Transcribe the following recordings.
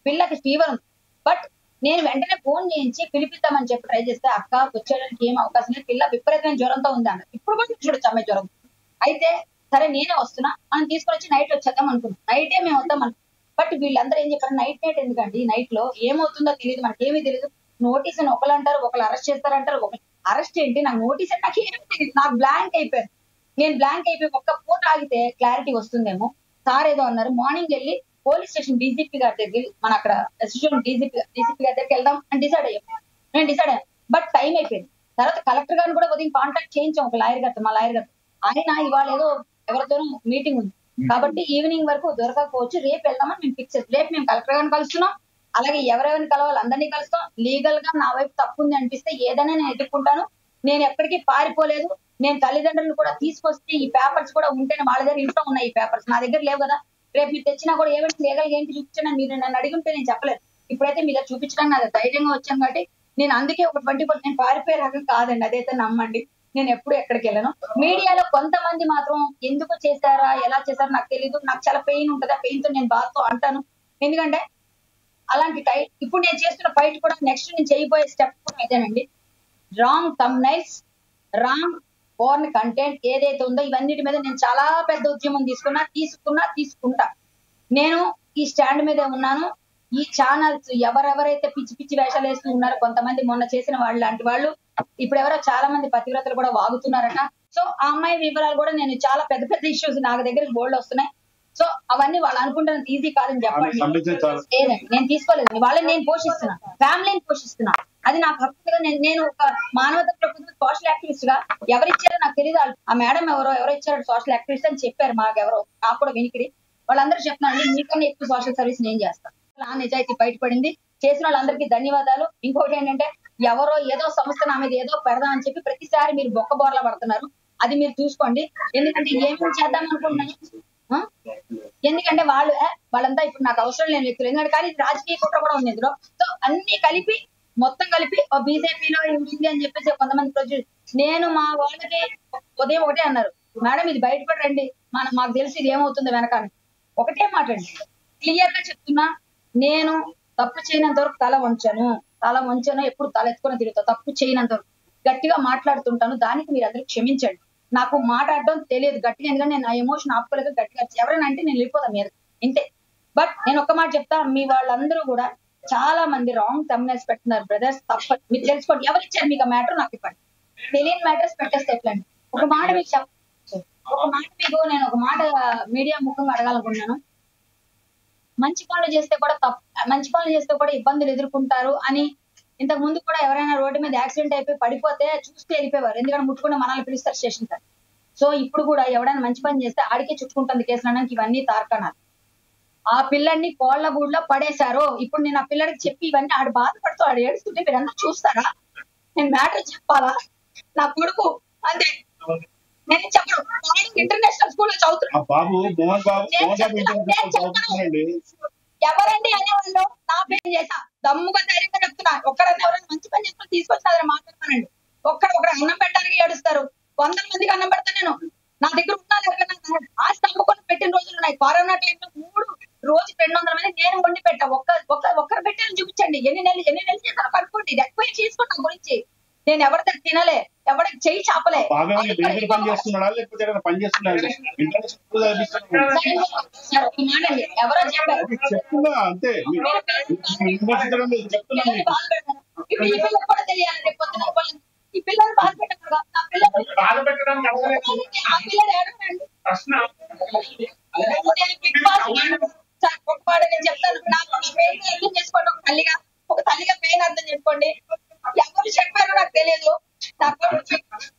పిల్లకి ఫీవర్ ఉంది బట్ నేను వెంటనే ఫోన్ చేయించి పిలిపిద్దామని చెప్పి ట్రై చేస్తే అక్క వచ్చేయడానికి ఏం అవకాశం లేదు పిల్ల విపరీతమైన జ్వరంతో ఉంది అన్న ఇప్పుడు కూడా చూడొచ్చు అమ్మాయి జ్వరం అయితే సరే నేనే వస్తున్నా మనం తీసుకొని వచ్చి నైట్ వచ్చేద్దాం అనుకున్నాం నైటే మేము వద్దాం అనుకున్నాం బట్ వీళ్ళందరూ ఏం చెప్పారు నైట్ నైట్ ఎందుకండి నైట్ లో ఏమవుతుందో తెలియదు మనకి ఏమీ తెలియదు నోటీస్ అని ఒకళ్ళు అంటారు ఒకళ్ళు అరెస్ట్ చేస్తారంటారు ఒక అరెస్ట్ ఏంటి నాకు నోటీస్ అంటే నాకు ఏమీ తెలియదు నాకు బ్లాంక్ అయిపోయాను నేను బ్లాంక్ అయిపోయి ఒక్క పూట ఆగితే క్లారిటీ వస్తుందేమో సార్ ఏదో అన్నారు మార్నింగ్ వెళ్ళి పోలీస్ స్టేషన్ డీజీపీ గారి దగ్గర మన అక్కడ అసిస్టెంట్ డీజీపీ డీజీపీ గారి దగ్గరికి వెళ్దాం అని డిసైడ్ అయ్యాం నేను డిసైడ్ అయ్యాను బట్ టైం అయిపోయింది తర్వాత కలెక్టర్ గారిని కూడా ఉదయం కాంటాక్ట్ చేయించాం ఒక లాయర్ గారితో మా లాయర్ గారితో ఆయన ఇవాళ ఏదో ఎవరితోనూ మీటింగ్ ఉంది కాబట్టి ఈవినింగ్ వరకు దొరకకపోవచ్చు రేపు వెళ్దామని మేము ఫిక్స్ చేస్తాం రేపు మేము కలెక్టర్ గారిని కలుస్తున్నాం అలాగే ఎవరెవరిని కలవాలి అందరినీ కలుస్తాం లీగల్ గా నా వైపు తప్పు ఉంది అనిపిస్తే ఏదైనా నేను ఎదుర్కొంటాను నేను ఎప్పటికీ పారిపోలేదు నేను తల్లిదండ్రులను కూడా తీసుకొస్తే ఈ పేపర్స్ కూడా ఉంటేనే వాళ్ళ దగ్గర ఇంట్లో ఉన్నాయి ఈ పేపర్స్ నా దగ్గర లేవు కదా రేపు మీరు తెచ్చినా కూడా ఏమిటి లీగల్ ఏంటి చూపించండి మీరు నన్ను అడిగి ఉంటే నేను చెప్పలేదు ఇప్పుడైతే మీరు చూపించడానికి నాకు ధైర్యంగా వచ్చాను కాబట్టి నేను అందుకే ఒక ట్వంటీ పర్సెంట్ నేను పారిపోయే రకం కాదండి అదైతే నమ్మండి నేను ఎప్పుడు ఎక్కడికి వెళ్ళను మీడియాలో కొంతమంది మాత్రం ఎందుకు చేశారా ఎలా చేశారా నాకు తెలియదు నాకు చాలా పెయిన్ ఉంటుంది ఆ పెయిన్ తో నేను బాధతో అంటాను ఎందుకంటే అలాంటి టై ఇప్పుడు నేను చేస్తున్న ఫైట్ కూడా నెక్స్ట్ నేను చేయబోయే స్టెప్ కూడా ఇదేనండి wrong thumbnails wrong porn content ఏదైతే ఉందో ఇవన్నిటి మీద నేను చాలా పెద్ద ఉద్యమం తీసుకున్నా తీసుకున్నా తీసుకుంటా నేను ఈ స్టాండ్ మీదే ఉన్నాను ఈ ఛానల్స్ ఎవరెవరైతే పిచ్చి పిచ్చి వేషాలు వేస్తూ ఉన్నారో కొంతమంది మొన్న చేసిన వాళ్ళు లాంటి వాళ్ళు ఇప్పుడు ఎవరో చాలా మంది పతివ్రతలు కూడా వాగుతున్నారట సో ఆ అమ్మాయి వివరాలు కూడా నేను చాలా పెద్ద పెద్ద ఇష్యూస్ నాకు దగ్గర బోల్డ్ వస్తున్నాయి సో అవన్నీ వాళ్ళు అనుకుంటున్నది ఈజీ కాదని చెప్పండి ఖండించాలి లేదండి నేను తీసుకోలేదు వాళ్ళని నేను పోషిస్తున్నా ఫ్యామిలీని పోషిస్తున్నా అది నాకు హక్కుగా నేను నేను ఒక మానవత ప్రభుత్వం సోషల్ యాక్టివిస్ట్ గా ఎవరిచ్చారో నాకు తెలియదు వాళ్ళు- ఆ మేడం ఎవరో ఎవరో ఇచ్చారు సోషల్ యాక్టివిస్ట్ అని చెప్పారు మాకు ఎవరో నాకు కూడా వినికిడి వాళ్ళందరూ చెప్తున్నాను మీకన్నా ఎక్కువ సోషల్ సర్వీస్ నేను చేస్తాను నా నిజాయితీ బయటపడింది చేసిన వాళ్ళందరికీ ధన్యవాదాలు ఇంకొకటి ఏంటంటే ఎవరో ఏదో సంస్థ నా మీద ఏదో పెడదామని చెప్పి ప్రతిసారి మీరు బొక్క బోర్లా పడుతున్నారు అది మీరు చూసుకోండి ఎందుకంటే ఏమేమి చేద్దాం అనుకుంటున్నాను ఆ? ఎందుకంటే వాళ్ళు ఏ, వాళ్ళంతా ఇప్పుడు నాకు అవసరం లేని వ్యక్తులు ఎందుకంటే కానీ ఇది రాజకీయ కుట్ర కూడా ఉంది ఇందులో సో అన్ని కలిపి మొత్తం కలిపి బీజేపీలో ఉంది అని చెప్పేసి కొంతమంది ప్రజలు నేను మా వాళ్ళకి ఉదయం ఒకటే అన్నారు మేడం ఇది బయటపడి రండి మన మాకు తెలిసి ఇది ఏమవుతుందో వెనకాల ఒకటే మాట అండి క్లియర్ గా చెప్తున్నా నేను తప్పు చేయనంత వరకు తల వంచను తల వంచను ఎప్పుడు తల ఎత్తుకొని తిరుగుతా తప్పు చేయనంత వరకు గట్టిగా మాట్లాడుతుంటాను దానికి మీరు అందరూ క్షమించండి నాకు మాట్లాడడం తెలియదు గట్టిగా ఎందుకంటే నేను నా ఎమోషన్ ఆపుకోలేక గట్టిగా ఎవరైనా అంటే నేను వెళ్ళిపోతాను మీద ఇంతే బట్ నేను ఒక్క మాట చెప్తా మీ వాళ్ళందరూ కూడా చాలా మంది రాంగ్ తమ్నెల్స్ పెడుతున్నారు బ్రదర్స్ తప్ప మీరు తెలుసుకోండి ఎవరు ఇచ్చారు మీకు ఆ మ్యాటర్ నాకు ఇవ్వండి తెలియని మ్యాటర్స్ పెట్టేస్తే ఎట్లా అండి ఒక మాట మీకు చెప్ ఒక మాట మీకు నేను ఒక మాట మీడియా ముఖంగా అడగాలనుకున్నాను మంచి పనులు చేస్తే కూడా తప్పు మంచి పనులు చేస్తే కూడా ఇబ్బందులు ఎదుర్కొంటారు అని ఇంతకు ముందు కూడా ఎవరైనా రోడ్డు మీద యాక్సిడెంట్ అయిపోయి పడిపోతే చూస్తే వెళ్ళిపోయేవారు ఎందుకంటే ముట్టుకుని మనల్ని పిలుస్తారు స్టేషన్ సార్ సో ఇప్పుడు కూడా ఎవడైనా మంచి పని చేస్తే ఆడికే చుట్టుకుంటుంది కేసులు అనడానికి ఇవన్నీ తార్కణాలు ఆ పిల్లల్ని కోళ్ల గూడులో పడేశారు ఇప్పుడు నేను ఆ పిల్లడికి చెప్పి ఇవన్నీ ఆడు బాధపడుతూ ఆడు ఏడుస్తుంటే మీరందరూ చూస్తారా నేను మ్యాటర్ చెప్పాలా నా కొడుకు అంతే నేను చెప్పను ఇంటర్నేషనల్ స్కూల్లో చదువుతున్నా ఆ బాబు మోహన్ బాబు నేను మోహన్ బాబు చెప్తున్నా, నేను ఇంటర్నేషనల్ చెప్తున్నా. చదువుతున్నాడండి ఎవరండి అనేవాళ్ళు నా పేరు చేసా దమ్ముగా ధైర్యంగా చెప్తున్నా ఒక్కరన్నా ఎవరైనా మంచి పని చేసుకొని తీసుకొచ్చి అదే మాట్లాడమనండి ఒక్కడ ఒకరు అన్నం పెట్టడానికి ఏడుస్తారు వందల మందికి అన్నం పెడతా నేను నా దగ్గర ఉన్నా లేకపోయినా ఆస్తి అమ్ముకొని పెట్టిన రోజులు ఉన్నాయి కరోనా టైంలో మూడు రోజు రెండు వందల మంది నేను వండి పెట్టా ఒక్క ఒక్క ఒక్కరు పెట్టాను చూపించండి ఎన్ని నెలలు ఎన్ని నెలలు చేశారో కనుక్కోండి ఇది ఎక్కువ చేసుకోండి నా గురించి నేను ఎవరి దగ్గర తినలే ఎవరికి చెయ్యి చాపలే బాబు ఏమైనా డేంజర్ పని చేస్తున్నాడా లేకపోతే ఏమైనా పని చేస్తున్నాడు ఇంటర్నేషనల్ స్కూల్ చదివిస్తున్నాడు సరే, ఒక మాట అండి ఎవరో చెప్పారు అది చెప్తున్నా అంతే మీ- మీ విమర్శించడం లేదు చెప్తున్నా పిల్లల్ని మీకు బాధ పెడతాను ఇప్పుడు ఈ పిల్లలు కూడా తెలియాలి రేపు పొద్దున వాళ్ళని- ఈ పిల్లల్ని బాధ పెట్టకూడదు నా పిల్లలు బాధ పెట్టడానికి అవసరం ఆ పిల్లలు ఏడవండి ప్రశ్న నేను బిగ్ బాస్ సార్, ఒక మాట నేను చెప్తాను నాకు నా పెయిన్ అర్థం చేసుకోండి ఒక తల్లిగా ఒక తల్లిగా పెయిన్ అర్థం చేసుకోండి ఎవరు చెప్పారో నాకు తెలియదు నా కొడుకు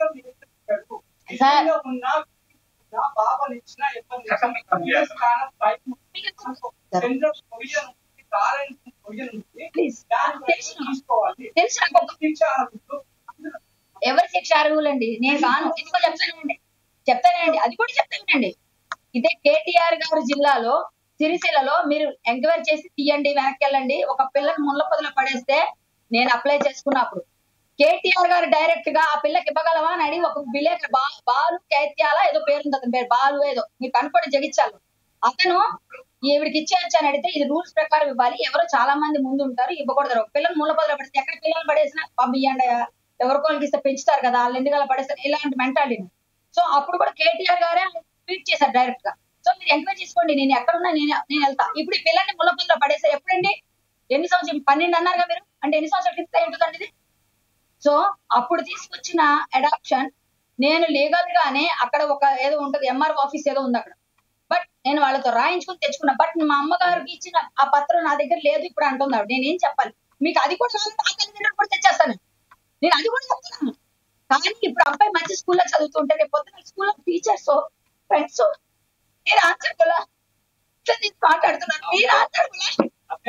సార్. ఉన్న నా బాబాని ఇచ్చిన ఇబ్బంది స్థానం పైకి చంద్ర పొయ్య నుంచి కారణం పొయ్య నుంచి ప్లీజ్ దాని తెలుసు తీసుకోవాలి తెలుసు నాకు ఒక శిక్ష అనుకుంటూ ఎవరి శిక్ష అర్హులండి నేను కాను ఎందుకో చెప్తానండి చెప్తానండి అది కూడా చెప్తానండి ఇదే కేటీఆర్ గారి జిల్లాలో సిరిసిల్లలో మీరు ఎంక్వైరీ చేసి తీయండి వెనక్కి వెళ్ళండి ఒక పిల్లని ముళ్ళ పొదలో పడేస్తే నేను అప్లై చేసుకున్నప్పుడు కేటీఆర్ గారు డైరెక్ట్ గా ఆ పిల్లకి ఇవ్వగలవా అని అడిగి ఒక విలేకరు బా బాలు చైత్యాల ఏదో పేరుంది అతని పేరు బాలు ఏదో మీరు కనుక్కోండి జగిత్యాలు అతను ఈవిడికి ఇచ్చేయచ్చు అని అడిగితే ఇది రూల్స్ ప్రకారం ఇవ్వాలి ఎవరో చాలా మంది ముందు ఉంటారు ఇవ్వకూడదు పిల్లలు మూల పదలు పడితే ఎక్కడ పిల్లలు పడేసినా పంపియండి ఎవరికోళ్ళకి ఇస్తే పెంచుతారు కదా వాళ్ళు ఎందుకు అలా పడేస్తారు ఇలాంటి మెంటాలిటీ సో అప్పుడు కూడా కేటీఆర్ గారే ట్వీట్ చేశారు డైరెక్ట్ గా సో మీరు ఎంక్వైరీ చేసుకోండి నేను ఎక్కడున్నా నేను నేను వెళ్తా ఇప్పుడు ఈ పిల్లల్ని ముళ్ళ పదలో పడేసారు ఎప్పుడండి ఎన్ని సంవత్సరాలు పన్నెండు అన్నారుగా మీరు అంటే ఎన్ని సంవత్సరాల క్రితం ఉంటుందండి ఇది సో అప్పుడు తీసుకొచ్చిన అడాప్షన్ నేను లీగల్ గానే అక్కడ ఒక ఏదో ఉంటది ఎంఆర్ ఆఫీస్ ఏదో ఉంది అక్కడ బట్ నేను వాళ్ళతో రాయించుకుని తెచ్చుకున్నా బట్ మా అమ్మగారికి ఇచ్చిన ఆ పత్రం నా దగ్గర లేదు ఇప్పుడు అంటుంది ఆవిడ నేనేం చెప్పాలి మీకు అది కూడా రాదు, ఆ తల్లిదండ్రులు కూడా తెచ్చేస్తాను నేను అది కూడా చెప్తున్నాను కానీ ఇప్పుడు అబ్బాయి మంచి స్కూల్లో చదువుతుంటే రేపు పొద్దున స్కూల్లో టీచర్స్ ఫ్రెండ్స్ మీరు ఆన్సర్ కూడా మాట్లాడుతున్నారు మీరు ఆన్సర్ కూడా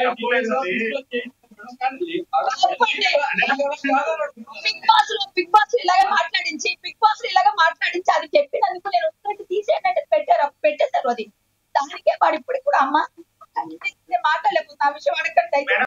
బిగ్ బాస్ లో బిగ్ బాస్ ఇలాగే మాట్లాడించి బిగ్ బాస్ ఇలాగే మాట్లాడించి అది చెప్పినందుకు నేను వస్తున్నట్టు తీసేయండి పెట్టారు పెట్టేశారు అది దానికే వాడు ఇప్పుడు కూడా అమ్మ మాట్లాడలేకపోతున్నా ఆ విషయం అడగండి